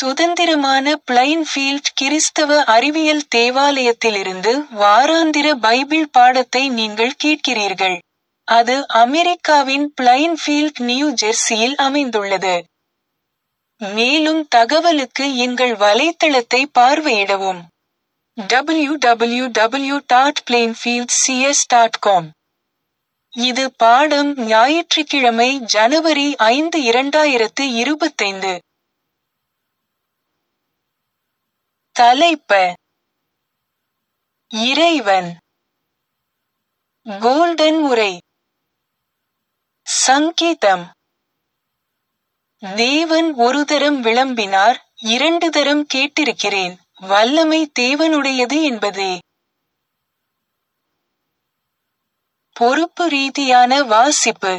சுதந்திரமான பிளைன்ஃபீல்ட் கிறிஸ்தவ அறிவியல் தேவாலயத்திலிருந்து வாராந்திர பைபிள் பாடத்தை நீங்கள் கேட்கிறீர்கள். அது அமெரிக்காவின் பிளைன்ஃபீல்ட் நியூ ஜெர்சியில் அமைந்துள்ளது. மேலும் தகவலுக்கு எங்கள் வலைத்தளத்தை பார்வையிடவும். www.plainfieldcs.com இது பாடம் ஞாயிற்றுக்கிழமை ஜனவரி ஐந்து இரண்டாயிரத்து இருபத்தைந்து. தலைப்ப இறைவன் கோல்டன் உரை சங்கீதம் தேவன் ஒரு தரம் விளம்பினார் இரண்டு தரம் கேட்டிருக்கிறேன் வல்லமை தேவனுடையது என்பதே பொறுப்பு ரீதியான வாசிப்பு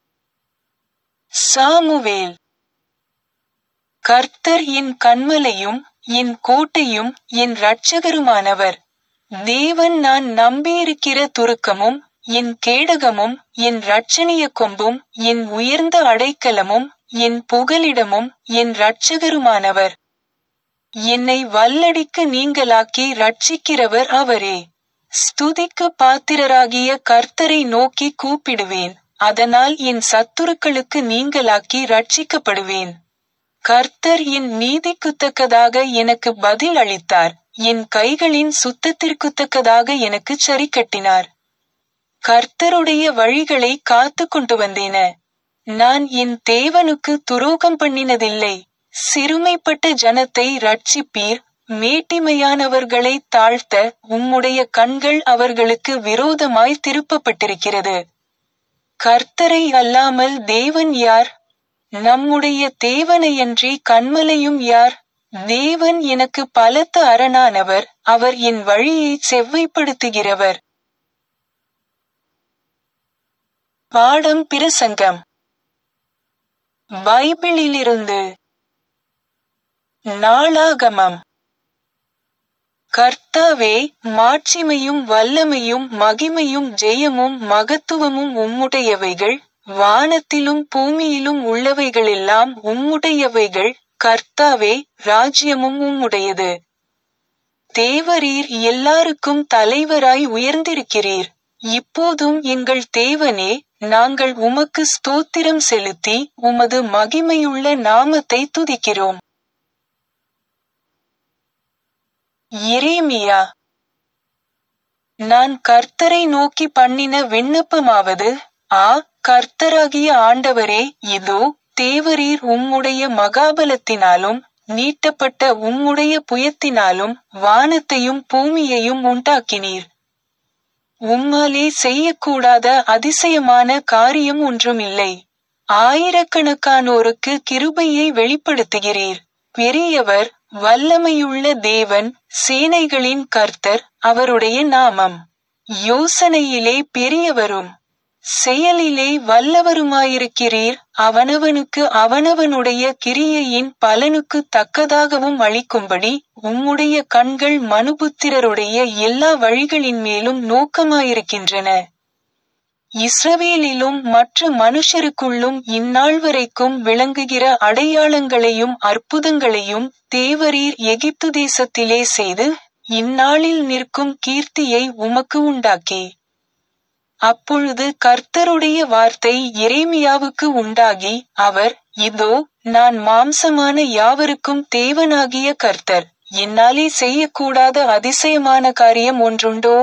சாமுவேல் கர்த்தர் என் கண்மலையும் என் கோட்டையும் என் இரட்சகருமானவர் தேவன் நான் நம்பியிருக்கிற துருக்கமும் என் கேடகமும் என் இரட்சணிய கொம்பும் என் உயர்ந்த அடைக்கலமும் என் புகலிடமும் என் இரட்சகருமானவர் என்னை வல்லடிக்கு நீங்களாக்கி ரட்சிக்கிறவர் அவரே ஸ்துதிக்கு பாத்திரராகிய கர்த்தரை நோக்கி கூப்பிடுவேன் அதனால் என் சத்துருக்களுக்கு நீங்களாக்கி ரட்சிக்கப்படுவேன் கர்த்தர் என் நீதிக்குத்தக்கதாக எனக்கு பதில் அளித்தார் என் கைகளின் சுத்தத்திற்குத்தக்கதாக எனக்கு சரி கட்டினார் கர்த்தருடைய வழிகளை காத்து கொண்டு வந்தேன நான் என் தேவனுக்கு துரோகம் பண்ணினதில்லை சிறுமைப்பட்ட ஜனத்தை ரட்சிப்பீர் மேட்டிமையானவர்களை தாழ்த்த உம்முடைய கண்கள் அவர்களுக்கு விரோதமாய் திருப்பப்பட்டிருக்கிறது கர்த்தரை அல்லாமல் தேவன் யார் நம்முடைய தேவனையன்றி கண்மலையும் யார் தேவன் எனக்கு பலத்த அரணானவர் அவர் என் வழியை செவ்வைப்படுத்துகிறவர் பாடம் பிரசங்கம் பைபிளிலிருந்து நாளாகமம் கர்த்தாவே மாட்சிமையும் வல்லமையும் மகிமையும் ஜெயமும் மகத்துவமும் உம்முடையவைகள் வானத்திலும் பூமியிலும் உள்ளவைகளெல்லாம் உம்முடையவைகள் கர்த்தாவே ராஜ்யமும் உம்முடையது தேவரீர் எல்லாருக்கும் தலைவராய் உயர்ந்திருக்கிறீர் இப்போதும் எங்கள் தேவனே நாங்கள் உமக்கு ஸ்தோத்திரம் செலுத்தி உமது மகிமையுள்ள நாமத்தை துதிக்கிறோம் எரேமியா நான் கர்த்தரை நோக்கி பண்ணின விண்ணப்பமாவது ஆ கர்த்தராகிய ஆண்டவரே இதோ தேவரீர் உம்முடைய மகாபலத்தினாலும் நீட்டப்பட்ட உம்முடைய புயத்தினாலும் வானத்தையும் பூமியையும் உண்டாக்கினீர் உம்மாலே செய்யக்கூடாத அதிசயமான காரியம் ஒன்றுமில்லை ஆயிரக்கணக்கானோருக்கு கிருபையை வெளிப்படுத்துகிறீர் பெரியவர் வல்லமையுள்ள தேவன் சேனைகளின் கர்த்தர் அவருடைய நாமம் யோசனையிலே பெரியவரும் செயலிலே வல்லவருமாயிருக்கிறீர் அவனவனுக்கு அவனவனுடைய கிரியையின் பலனுக்கு தக்கதாகவும் அளிக்கும்படி உம்முடைய கண்கள் மனுபுத்திரருடைய எல்லா வழிகளின் மேலும் நோக்கமாயிருக்கின்றன இஸ்ரவேலிலும் மற்ற மனுஷருக்குள்ளும் இந்நாள் வரைக்கும் விளங்குகிற அடையாளங்களையும் அற்புதங்களையும் தேவரீர் எகிப்து தேசத்திலே செய்து இந்நாளில் நிற்கும் கீர்த்தியை உமக்கு உண்டாக்கி அப்பொழுது கர்த்தருடைய வார்த்தை எரேமியாவுக்கு உண்டாகி அவர் இதோ நான் மாம்சமான யாவருக்கும் தேவனாகிய கர்த்தர் என்னாலே செய்யக்கூடாத அதிசயமான காரியம் ஒன்றுண்டோ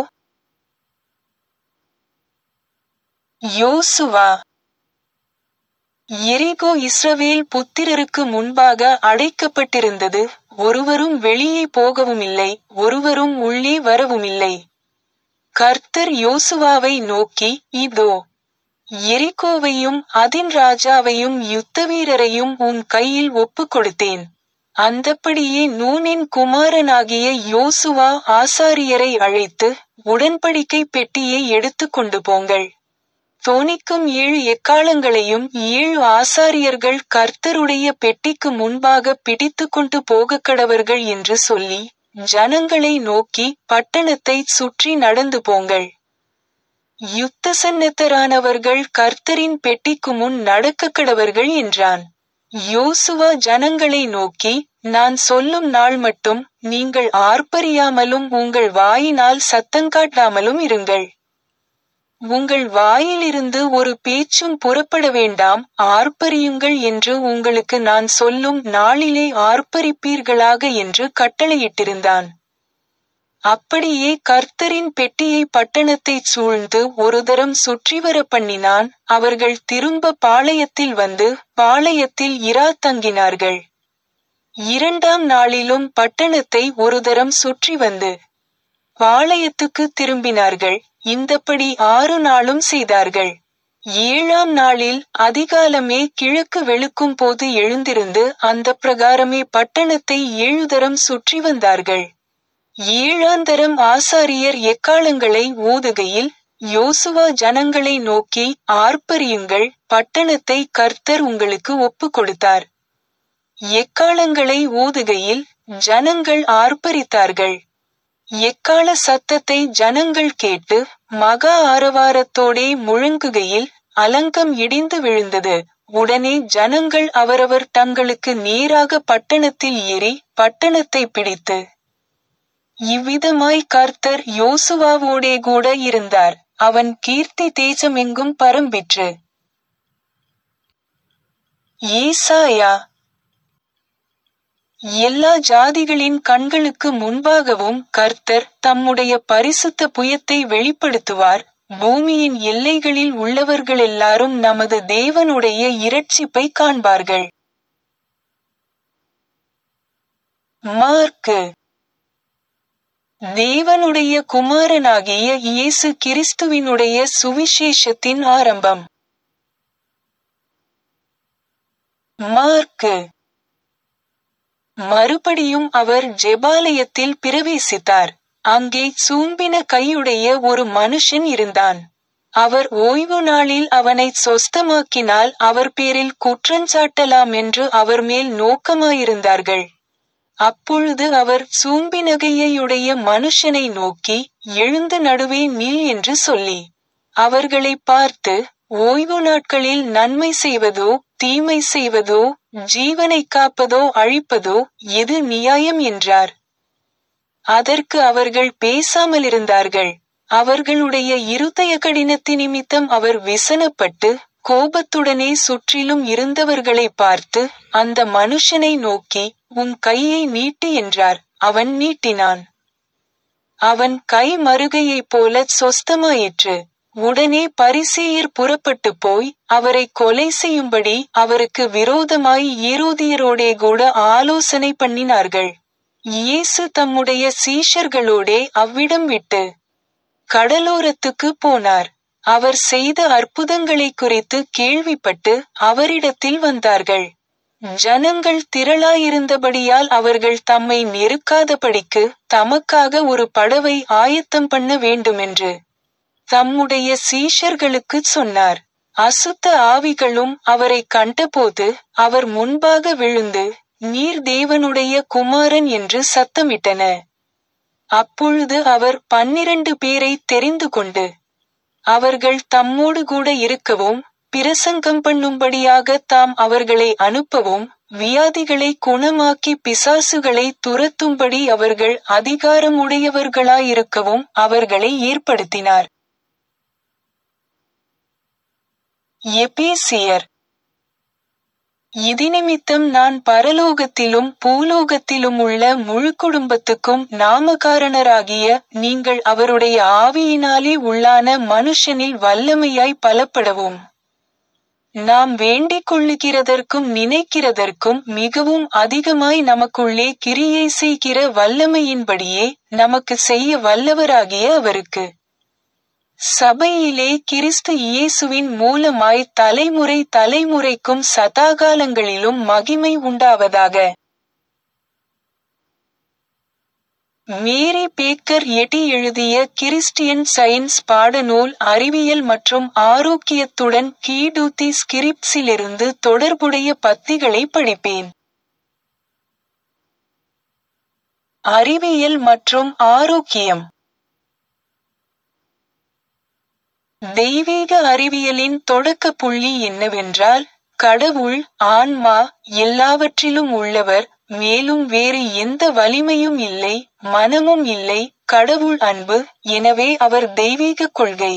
யோசுவா எரிகோ இஸ்ரவேல் புத்திரருக்கு முன்பாக அடைக்கப்பட்டிருந்தது ஒருவரும் வெளியே போகவும் இல்லை ஒருவரும் உள்ளே வரவும் இல்லை கர்த்தர் யோசுவாவை நோக்கி இதோ எரிகோவையும் அதின் ராஜாவையும் யுத்த வீரரையும் உன் கையில் ஒப்புக் கொடுத்தேன் அந்தப்படியே நூனின் குமாரனாகிய யோசுவா ஆசாரியரை அழைத்து உடன்படிக்கை பெட்டியை எடுத்துக் கொண்டு போங்கள் தோணிக்கும் ஏழு எக்காலங்களையும் ஏழு ஆசாரியர்கள் கர்த்தருடைய பெட்டிக்கு முன்பாக பிடித்து கொண்டு போக கடவர்கள் என்று சொல்லி ஜனங்களை நோக்கி பட்டணத்தை சுற்றி நடந்து போங்கள் யுத்த சன்னத்தரானவர்கள் கர்த்தரின் பெட்டிக்கு முன் நடக்க கடவர்கள் என்றான் யோசுவா ஜனங்களை நோக்கி நான் சொல்லும் நாள் மட்டும் நீங்கள் ஆர்ப்பரியாமலும் உங்கள் வாயினால் சத்தங்காட்டாமலும் இருங்கள் உங்கள் வாயிலிருந்து ஒரு பேச்சும் புறப்பட வேண்டாம் ஆர்ப்பரியுங்கள் என்று உங்களுக்கு நான் சொல்லும் நாளிலே ஆர்ப்பரிப்பீர்களாக என்று கட்டளையிட்டிருந்தான் அப்படியே கர்த்தரின் பெட்டியை பட்டணத்தைச் சூழ்ந்து ஒரு தரம் சுற்றிவர பண்ணினான் அவர்கள் திரும்ப பாளையத்தில் வந்து பாளையத்தில் இரா தங்கினார்கள் இரண்டாம் நாளிலும் பட்டணத்தை ஒரு தரம் சுற்றி வந்து பாளையத்துக்கு திரும்பினார்கள் இந்தப்படி ஆறு நாளும் செய்தார்கள் ஏழாம் நாளில் அதிகாலமே கிழக்கு வெளுக்கும் போது எழுந்திருந்து அந்த பிரகாரமே பட்டணத்தை ஏழு தரம் சுற்றி வந்தார்கள் ஏழாந்தரம் ஆசாரியர் எக்காலங்களை ஊதுகையில் யோசுவா ஜனங்களை நோக்கி ஆர்ப்பரியுங்கள் பட்டணத்தை கர்த்தர் உங்களுக்கு ஒப்பு கொடுத்தார் எக்காலங்களை ஊதுகையில் ஜனங்கள் ஆர்ப்பரித்தார்கள் எக்கால சத்தத்தை ஜனங்கள் கேட்டு மகா ஆரவாரத்தோடே முழங்குகையில் அலங்கம் இடிந்து விழுந்தது உடனே ஜனங்கள் அவரவர் தங்களுக்கு நேராக பட்டணத்தில் ஏறி பட்டணத்தை பிடித்து இவ்விதமாய் கர்த்தர் யோசுவாவோடே கூட இருந்தார் அவன் கீர்த்தி தேசமெங்கும் பரம்பிற்று ஏசாயா எல்லா ஜாதிகளின் கண்களுக்கு முன்பாகவும் கர்த்தர் தம்முடைய பரிசுத்த புயத்தை வெளிப்படுத்துவார் பூமியின் எல்லைகளில் உள்ளவர்களெல்லாரும் நமது தேவனுடைய இரட்சிப்பை காண்பார்கள் மார்க்கு தேவனுடைய குமாரனாகிய இயேசு கிறிஸ்துவினுடைய சுவிசேஷத்தின் ஆரம்பம் மார்க்கு மறுபடியும் அவர் ஜெபாலயத்தில் பிரவேசித்தார் அங்கே சூம்பின கையுடைய ஒரு மனுஷன் இருந்தான் அவர் ஓய்வு நாளில் அவனை சொஸ்தமாக்கினால் அவர் பேரில் குற்றஞ்சாட்டலாம் என்று அவர் மேல் நோக்கமாயிருந்தார்கள் அப்பொழுது அவர் சூம்பினகையுடைய மனுஷனை நோக்கி எழுந்து நடுவே நில் என்று சொல்லி அவர்களை பார்த்து ஓய்வு நாட்களில் நன்மை செய்வதோ தீமை செய்வதோ ஜீவனை காப்பதோ அழிப்பதோ எது நியாயம் என்றார் அதற்கு அவர்கள் பேசாமல் இருந்தார்கள் அவர்களுடைய இருதய கடினத்தி நிமித்தம் அவர் விசனப்பட்டு கோபத்துடனே சுற்றிலும் இருந்தவர்களை பார்த்து அந்த மனுஷனை நோக்கி உன் கையை நீட்டு என்றார் அவன் நீட்டினான் அவன் கை மருகையைப் போல சொஸ்தமாயிற்று உடனே பரிசேயர் புறப்பட்டு போய் அவரை கொலை செய்யும்படி அவருக்கு விரோதமாய் ஏரோதியரோடே கூட ஆலோசனை பண்ணினார்கள் இயேசு தம்முடைய சீஷர்களோடே அவ்விடம் விட்டு கடலோரத்துக்கு போனார் அவர் செய்த அற்புதங்களை குறித்து கேள்விப்பட்டு அவரிடத்தில் வந்தார்கள் ஜனங்கள் திரளாயிருந்தபடியால் அவர்கள் தம்மை நெருக்காதபடிக்கு தமக்காக ஒரு படவை ஆயத்தம் பண்ண வேண்டுமென்று தம்முடைய சீஷர்களுக்குச் சொன்னார் அசுத்த ஆவிகளும் அவரை கண்டபோது அவர் முன்பாக விழுந்து நீர் தேவனுடைய குமாரன் என்று சத்தமிட்டன அப்பொழுது அவர் பன்னிரண்டு பேரை தெரிந்து கொண்டு அவர்கள் தம்மோடு கூட இருக்கவும் பிரசங்கம் பண்ணும்படியாக தாம் அவர்களை அனுப்பவும் வியாதிகளை குணமாக்கி பிசாசுகளை துரத்தும்படி அவர்கள் அதிகாரமுடையவர்களாயிருக்கவும் அவர்களை ஏற்படுத்தினார் எபேசியர் இதினிமித்தம் நான் பரலோகத்திலும் பூலோகத்திலும் உள்ள முழு குடும்பத்துக்கும் நாமகாரணராகிய நீங்கள் அவருடைய ஆவியினாலே உள்ளான மனுஷனில் வல்லமையாய் பலப்படவும் நாம் வேண்டிக் கொள்ளுகிறதற்கும் நினைக்கிறதற்கும் மிகவும் அதிகமாய் நமக்குள்ளே கிரியை செய்கிற வல்லமையின்படியே நமக்கு செய்ய வல்லவராகிய அவருக்கு சபையிலே கிறிஸ்து இயேசுவின் மூலமாய் தலைமுறை தலைமுறைக்கும் சதாகாலங்களிலும் மகிமை உண்டாவதாக மேரி பேக்கர் எட்டி எழுதிய கிறிஸ்டியன் சயின்ஸ் பாடநூல் அறிவியல் மற்றும் ஆரோக்கியத்துடன் கீடூத்தி ஸ்கிரிப்ஸிலிருந்து தொடர்புடைய பத்திகளை படிப்பேன் அறிவியல் மற்றும் ஆரோக்கியம் தெய்வீக அறிவியலின் தொடக்க புள்ளி என்னவென்றால் கடவுள் ஆன்மா எல்லாவற்றிலும் உள்ளவர் மேலும் வேறு எந்த வலிமையும் இல்லை மனமும் இல்லை கடவுள் அன்பு எனவே அவர் தெய்வீக கொள்கை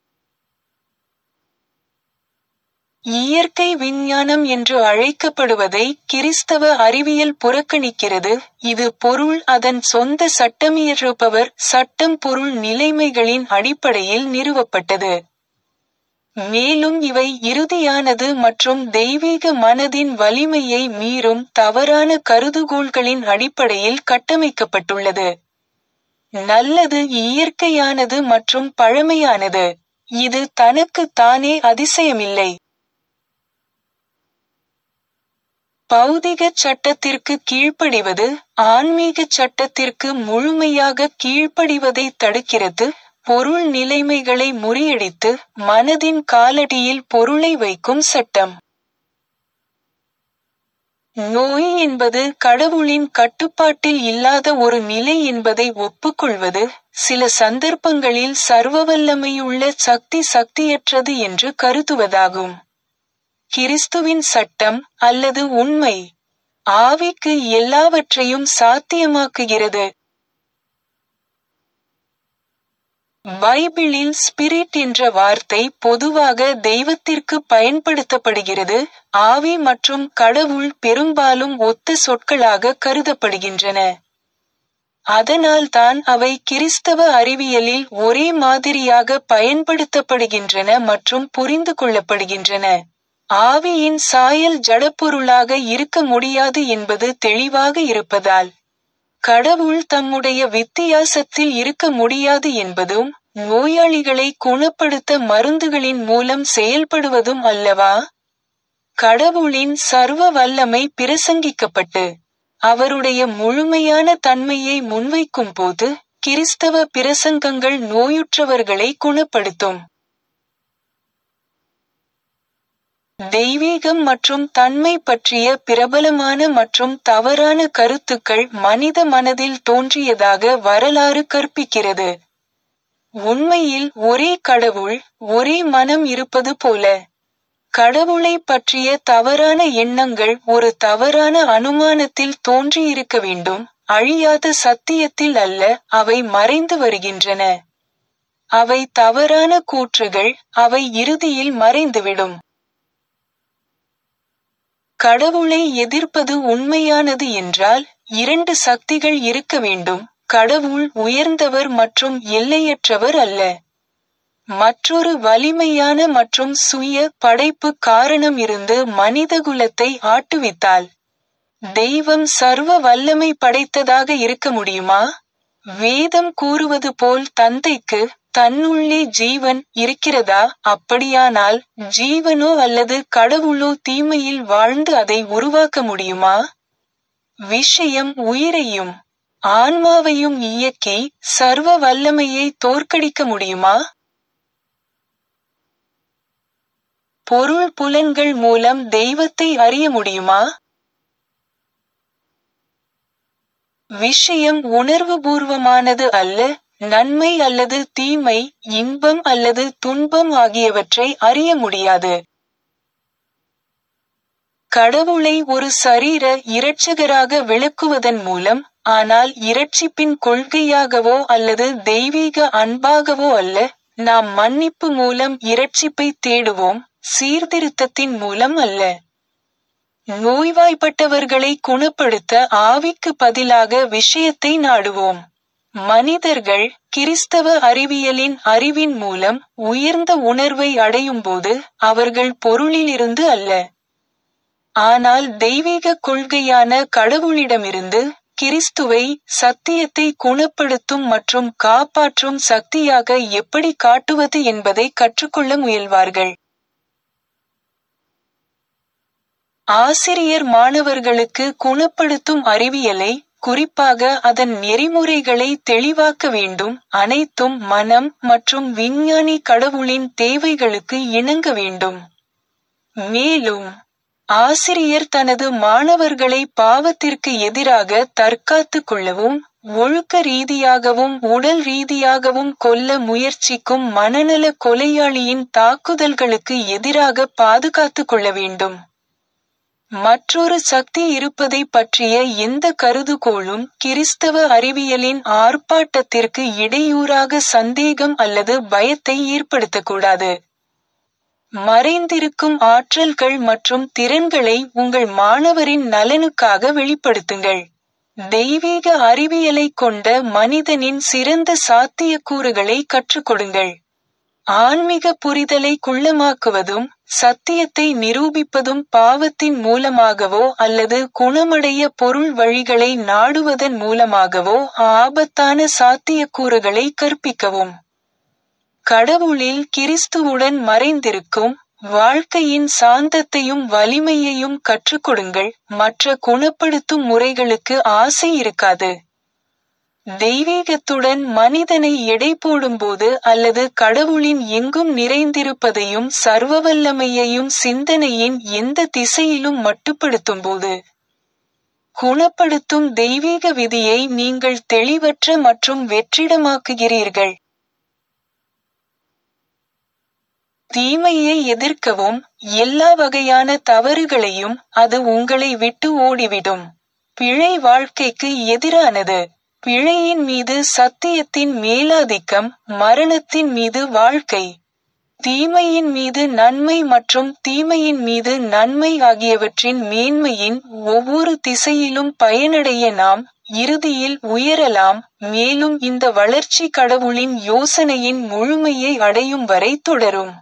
இயற்கை விஞ்ஞானம் என்று அழைக்கப்படுவதை கிறிஸ்தவ அறிவியல் புறக்கணிக்கிறது இது பொருள் அதன் சொந்த சட்டமியற்றுபவர் சட்டம் பொருள் நிலைமைகளின் அடிப்படையில் நிறுவப்பட்டது மேலும் இவை இறுதியானது மற்றும் தெய்வீக மனதின் வலிமையை மீறும் தவறான கருதுகோள்களின் அடிப்படையில் கட்டமைக்கப்பட்டுள்ளது நல்லது இயற்கையானது மற்றும் பழமையானது இது தனக்கு தானே அதிசயமில்லை பௌதிக சட்டத்திற்கு கீழ்ப்படிவது ஆன்மீக சட்டத்திற்கு முழுமையாக கீழ்ப்படிவதை தடுக்கிறது பொருள் நிலைமைகளை முறியடித்து மனதின் காலடியில் பொருளை வைக்கும் சட்டம் நோய் என்பது கடவுளின் கட்டுப்பாட்டில் இல்லாத ஒரு நிலை என்பதை ஒப்புக்கொள்வது சில சந்தர்ப்பங்களில் சர்வவல்லமையுள்ள சக்தி சக்தியற்றது என்று கருதுவதாகும் கிறிஸ்துவின் சட்டம் அல்லது உண்மை ஆவிக்கு எல்லாவற்றையும் சாத்தியமாக்குகிறது பைபிளில் ஸ்பிரிட் என்ற வார்த்தை பொதுவாக தெய்வத்திற்கு பயன்படுத்தப்படுகிறது ஆவி மற்றும் கடவுள் பெரும்பாலும் ஒத்த சொற்களாக கருதப்படுகின்றன அதனால்தான் அவை கிறிஸ்தவ அறிவியலில் ஒரே மாதிரியாக பயன்படுத்தப்படுகின்றன மற்றும் புரிந்து கொள்ளப்படுகின்றன ஆவியின் சாயல் ஜடப்பொருளாக இருக்க முடியாது என்பது தெளிவாக இருப்பதால் கடவுள் தம்முடைய வித்தியாசத்தில் இருக்க முடியாது என்பதும் நோயாளிகளை குணப்படுத்த மருந்துகளின் மூலம் செயல்படுவதும் அல்லவா கடவுளின் சர்வ வல்லமை பிரசங்கிக்கப்பட்டு அவருடைய முழுமையான தன்மையை முன்வைக்கும் போது கிறிஸ்தவ பிரசங்கங்கள் நோயுற்றவர்களை குணப்படுத்தும் தெய்வீகம் மற்றும் தன்மை பற்றிய பிரபலமான மற்றும் தவறான கருத்துக்கள் மனித மனதில் தோன்றியதாக வரலாறு கற்பிக்கிறது உண்மையில் ஒரே கடவுள் ஒரே மனம் இருப்பது போல கடவுளை பற்றிய தவறான எண்ணங்கள் ஒரு தவறான அனுமானத்தில் தோன்றியிருக்க வேண்டும் அழியாத சத்தியத்தில் அல்ல அவை மறைந்து வருகின்றன அவை தவறான கூற்றுகள் அவை இறுதியில் மறைந்துவிடும் கடவுளை எதிர்ப்பது உண்மையானது என்றால் இரண்டு சக்திகள் இருக்க வேண்டும் கடவுள் உயர்ந்தவர் மற்றும் எல்லையற்றவர் அல்ல மற்றொரு வலிமையான மற்றும் சுய படைப்பு காரணம் இருந்து மனிதகுலத்தை ஆட்டுவித்தால் தெய்வம் சர்வ வல்லமை படைத்ததாக இருக்க முடியுமா வேதம் கூறுவது போல் தந்தைக்கு தன்னுள்ளே ஜீவன் இருக்கிறதா அப்படியானால் ஜீவனோ அல்லது கடவுளோ தீமையில் வாழ்ந்து அதை உருவாக்க முடியுமா விஷயம் உயிரையும் ஆன்மாவையும் இயக்கி சர்வ வல்லமையை தோற்கடிக்க முடியுமா பொருள் புலன்கள் மூலம் தெய்வத்தை அறிய முடியுமா விஷயம் உணர்வுபூர்வமானது அல்ல நன்மை அல்லது தீமை இன்பம் அல்லது துன்பம் ஆகியவற்றை அறிய முடியாது கடவுளை ஒரு சரீர இரட்சகராக விளக்குவதன் மூலம் ஆனால் இரட்சிப்பின் கொள்கையாகவோ அல்லது தெய்வீக அன்பாகவோ அல்ல நாம் மன்னிப்பு மூலம் இரட்சிப்பை தேடுவோம் சீர்திருத்தத்தின் மூலம் அல்ல நோய்வாய்ப்பட்டவர்களை குணப்படுத்த ஆவிக்கு பதிலாக விஷயத்தை நாடுவோம் மனிதர்கள் கிறிஸ்தவ அறிவியலின் அறிவின் மூலம் உயர்ந்த உணர்வை அடையும்போது அவர்கள் பொருளிலிருந்து அல்ல ஆனால் தெய்வீக கொள்கையான கடவுளிடமிருந்து கிறிஸ்துவை சத்தியத்தை குணப்படுத்தும் மற்றும் காப்பாற்றும் சக்தியாக எப்படி காட்டுவது என்பதை கற்றுக்கொள்ள முயல்வார்கள் ஆசிரியர் மாணவர்களுக்கு குணப்படுத்தும் அறிவியலை குறிப்பாக அதன் நெறிமுறைகளை தெளிவாக்க வேண்டும் அனைத்தும் மனம் மற்றும் விஞ்ஞானி கடவுளின் தேவைகளுக்கு இணங்க வேண்டும் மேலும் ஆசிரியர் தனது மாணவர்களை பாவத்திற்கு எதிராக தற்காத்து கொள்ளவும் ஒழுக்க ரீதியாகவும் உடல் ரீதியாகவும் கொல்ல முயற்சிக்கும் மனநல கொலையாளியின் தாக்குதல்களுக்கு எதிராக பாதுகாத்து கொள்ள வேண்டும் மற்றொரு சக்தி இருப்பதை பற்றிய எந்த கருதுகோளும் கிறிஸ்தவ அறிவியலின் ஆர்ப்பாட்டத்திற்கு இடையூறாக சந்தேகம் அல்லது பயத்தை ஏற்படுத்தக்கூடாது மறைந்திருக்கும் ஆற்றல்கள் மற்றும் திறன்களை உங்கள் மாணவரின் நலனுக்காக வெளிப்படுத்துங்கள் தெய்வீக அறிவியலை கொண்ட மனிதனின் சிறந்த சாத்தியக்கூறுகளை கற்றுக் கொடுங்கள் ஆன்மீக புரிதலை குள்ளமாக்குவதும் சத்தியத்தை நிரூபிப்பதும் பாவத்தின் மூலமாகவோ அல்லது குணமடைய பொருள் வழிகளை நாடுவதன் மூலமாகவோ ஆபத்தான சாத்தியக்கூறுகளை கற்பிக்கவும் கடவுளில் கிறிஸ்துவுடன் மறைந்திருக்கும் வாழ்க்கையின் சாந்தத்தையும் வலிமையையும் கற்றுக் கொடுங்கள் மற்ற குணப்படுத்தும் முறைகளுக்கு ஆசை இருக்காது தெய்வீகத்துடன் மனிதனை எடை போடும்போது அல்லது கடவுளின் எங்கும் நிறைந்திருப்பதையும் சர்வவல்லமையையும் சிந்தனையின் எந்த திசையிலும் மட்டுப்படுத்தும்போது குணப்படுத்தும் தெய்வீக விதியை நீங்கள் தெளிவற்ற மற்றும் வெற்றிடமாக்குகிறீர்கள் தீமையை எதிர்க்கவும் எல்லா வகையான தவறுகளையும் அது உங்களை விட்டு ஓடிவிடும் பிழை வாழ்க்கைக்கு எதிரானது பிழையின் மீது சத்தியத்தின் மேலாதிக்கம் மரணத்தின் மீது வாழ்க்கை தீமையின் மீது நன்மை மற்றும் தீமையின் மீது நன்மை ஆகியவற்றின் மேன்மையின் ஒவ்வொரு திசையிலும் பயனடைய நாம் இறுதியில் உயரலாம் மேலும் இந்த வளர்ச்சி கடவுளின் யோசனையின் முழுமையை அடையும் வரை தொடரும்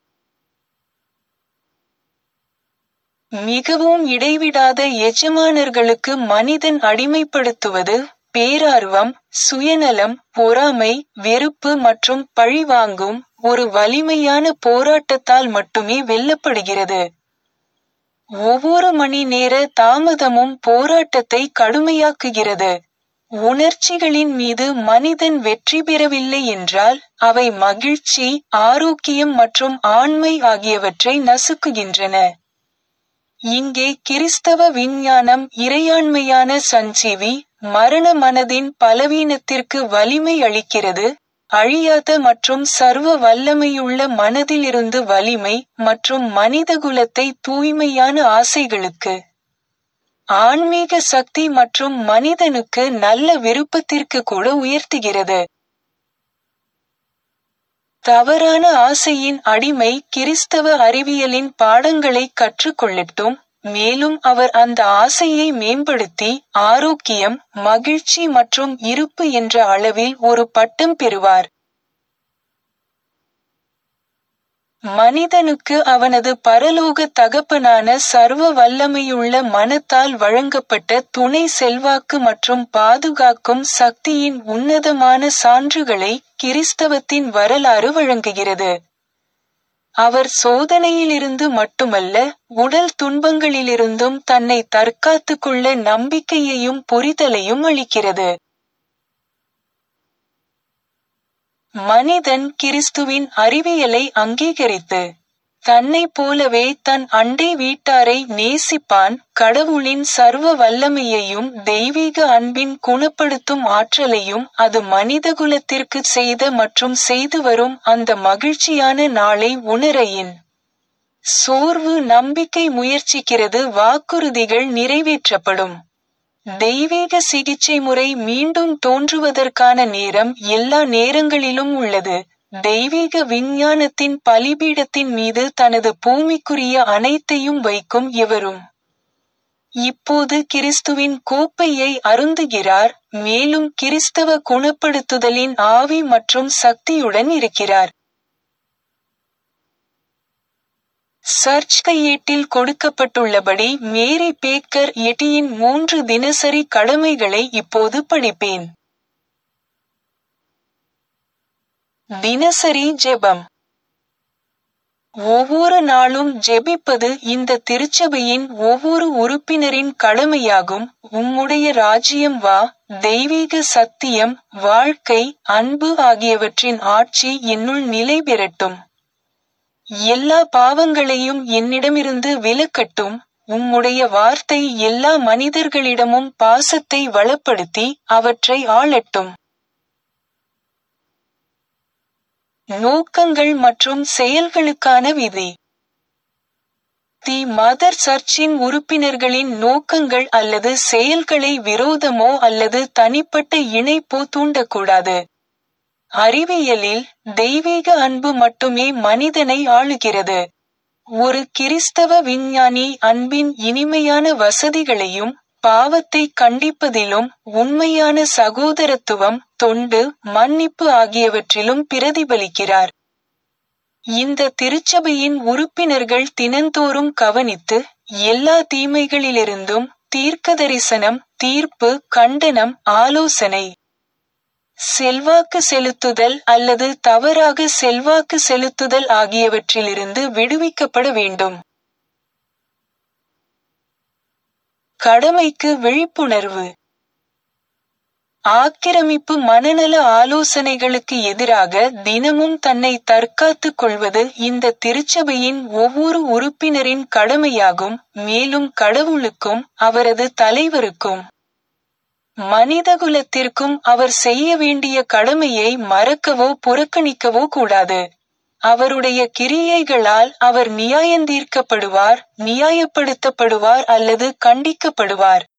மிகவும் இடைவிடாத எஜமானர்களுக்கு மனிதன் அடிமைப்படுத்துவது பேரார்வம் சுயநலம் பொறாமை வெறுப்பு மற்றும் பழிவாங்கும் ஒரு வலிமையான போராட்டத்தால் மட்டுமே வெல்லப்படுகிறது ஒவ்வொரு மணி நேர தாமதமும் போராட்டத்தை கடுமையாக்குகிறது உணர்ச்சிகளின் மீது மனிதன் வெற்றி பெறவில்லை என்றால் அவை மகிழ்ச்சி ஆரோக்கியம் மற்றும் ஆண்மை ஆகியவற்றை நசுக்குகின்றன இங்கே கிறிஸ்தவ விஞ்ஞானம் இறையாண்மையான சஞ்சீவி மரண மனதின் பலவீனத்திற்கு வலிமை அளிக்கிறது அழியாத மற்றும் சர்வ வல்லமையுள்ள மனதிலிருந்து வலிமை மற்றும் மனிதகுலத்தை தூய்மையான ஆசைகளுக்கு ஆன்மீக சக்தி மற்றும் மனிதனுக்கு நல்ல விருப்பத்திற்கு கூட உயர்த்துகிறது தவறான ஆசையின் அடிமை கிறிஸ்தவ அறிவியலின் பாடங்களை கற்றுக்கொள்ளட்டும் மேலும் அவர் அந்த ஆசையை மேம்படுத்தி ஆரோக்கியம் மகிழ்ச்சி மற்றும் இருப்பு என்ற அளவில் ஒரு பட்டம் பெறுவார் மனிதனுக்கு அவனது பரலோக தகப்பனான சர்வ வல்லமையுள்ள மனத்தால் வழங்கப்பட்ட துணை செல்வாக்கு மற்றும் பாதுகாக்கும் சக்தியின் உன்னதமான சான்றுகளை கிறிஸ்தவத்தின் வரலாறு வழங்குகிறது அவர் சோதனையிலிருந்து மட்டுமல்ல உடல் துன்பங்களிலிருந்தும் தன்னை தற்காத்துக் கொள்ள நம்பிக்கையையும் புரிதலையும் அளிக்கிறது மனிதன் கிறிஸ்துவின் அறிவியலை அங்கீகரித்து தன்னைப் போலவே தன் அண்டை வீட்டாரை நேசிப்பான் கடவுளின் சர்வ வல்லமையையும் தெய்வீக அன்பின் குணப்படுத்தும் ஆற்றலையும் அது மனிதகுலத்திற்கு செய்த மற்றும் செய்து வரும் அந்த மகிழ்ச்சியான நாளை உணரையின் சோர்வு நம்பிக்கை முயற்சிக்கிறது வாக்குறுதிகள் நிறைவேற்றப்படும் தெய்வீக சிகிச்சை முறை மீண்டும் தோன்றுவதற்கான நேரம் எல்லா நேரங்களிலும் உள்ளது தெய்வீக விஞ்ஞானத்தின் பலிபீடத்தின் மீது தனது பூமிக்குரிய அனைத்தையும் வைக்கும் இவரும் இப்போது கிறிஸ்துவின் கோப்பையை அருந்துகிறார் மேலும் கிறிஸ்தவ குணப்படுத்துதலின் ஆவி மற்றும் சக்தியுடன் இருக்கிறார் சர்ச் கையேட்டில் கொடுக்கப்பட்டுள்ளபடி மேரி பேக்கர் எட்டியின் மூன்று தினசரி கடமைகளை இப்போது படிப்பேன் தினசரி ஜெபம் ஒவ்வொரு நாளும் ஜெபிப்பது இந்த திருச்சபையின் ஒவ்வொரு உறுப்பினரின் கடமையாகும் உம்முடைய ராஜ்யம் வா தெய்வீக சத்தியம் வாழ்க்கை அன்பு ஆகியவற்றின் ஆட்சி என்னுள் நிலை பெறட்டும் எல்லா பாவங்களையும் என்னிடமிருந்து விலக்கட்டும் உம்முடைய வார்த்தை எல்லா மனிதர்களிடமும் பாசத்தை வளப்படுத்தி அவற்றை ஆளட்டும் நோக்கங்கள் மற்றும் செயல்களுக்கான விதி தி மதர் சர்ச்சின் உறுப்பினர்களின் நோக்கங்கள் அல்லது செயல்களை விரோதமோ அல்லது தனிப்பட்ட இணைப்போ தூண்டக்கூடாது அறிவியலில் தெய்வீக அன்பு மட்டுமே மனிதனை ஆளுகிறது ஒரு கிறிஸ்தவ விஞ்ஞானி அன்பின் இனிமையான வசதிகளையும் பாவத்தை கண்டிப்பதிலும் உண்மையான சகோதரத்துவம் தொண்டு மன்னிப்பு ஆகியவற்றிலும் பிரதிபலிக்கிறார் இந்த திருச்சபையின் உறுப்பினர்கள் தினந்தோறும் கவனித்து எல்லா தீமைகளிலிருந்தும் தீர்க்கதரிசனம் தீர்ப்பு கண்டனம் ஆலோசனை செல்வாக்கு செலுத்துதல் அல்லது தவறாக செல்வாக்கு செலுத்துதல் ஆகியவற்றிலிருந்து விடுவிக்கப்பட வேண்டும் கடமைக்கு விழிப்புணர்வு ஆக்கிரமிப்பு மனநல ஆலோசனைகளுக்கு எதிராக தினமும் தன்னை தற்காத்துக் கொள்வது இந்த திருச்சபையின் ஒவ்வொரு உறுப்பினரின் கடமையாகும் மேலும் கடவுளுக்கும் அவரது தலைவருக்கும் மனிதகுலத்திற்கும் அவர் செய்ய வேண்டிய கடமையை மறக்கவோ புறக்கணிக்கவோ கூடாது அவருடைய கிரியைகளால் அவர் நியாயந்தீர்க்கப்படுவார் நியாயப்படுத்தப்படுவார் அல்லது கண்டிக்கப்படுவார்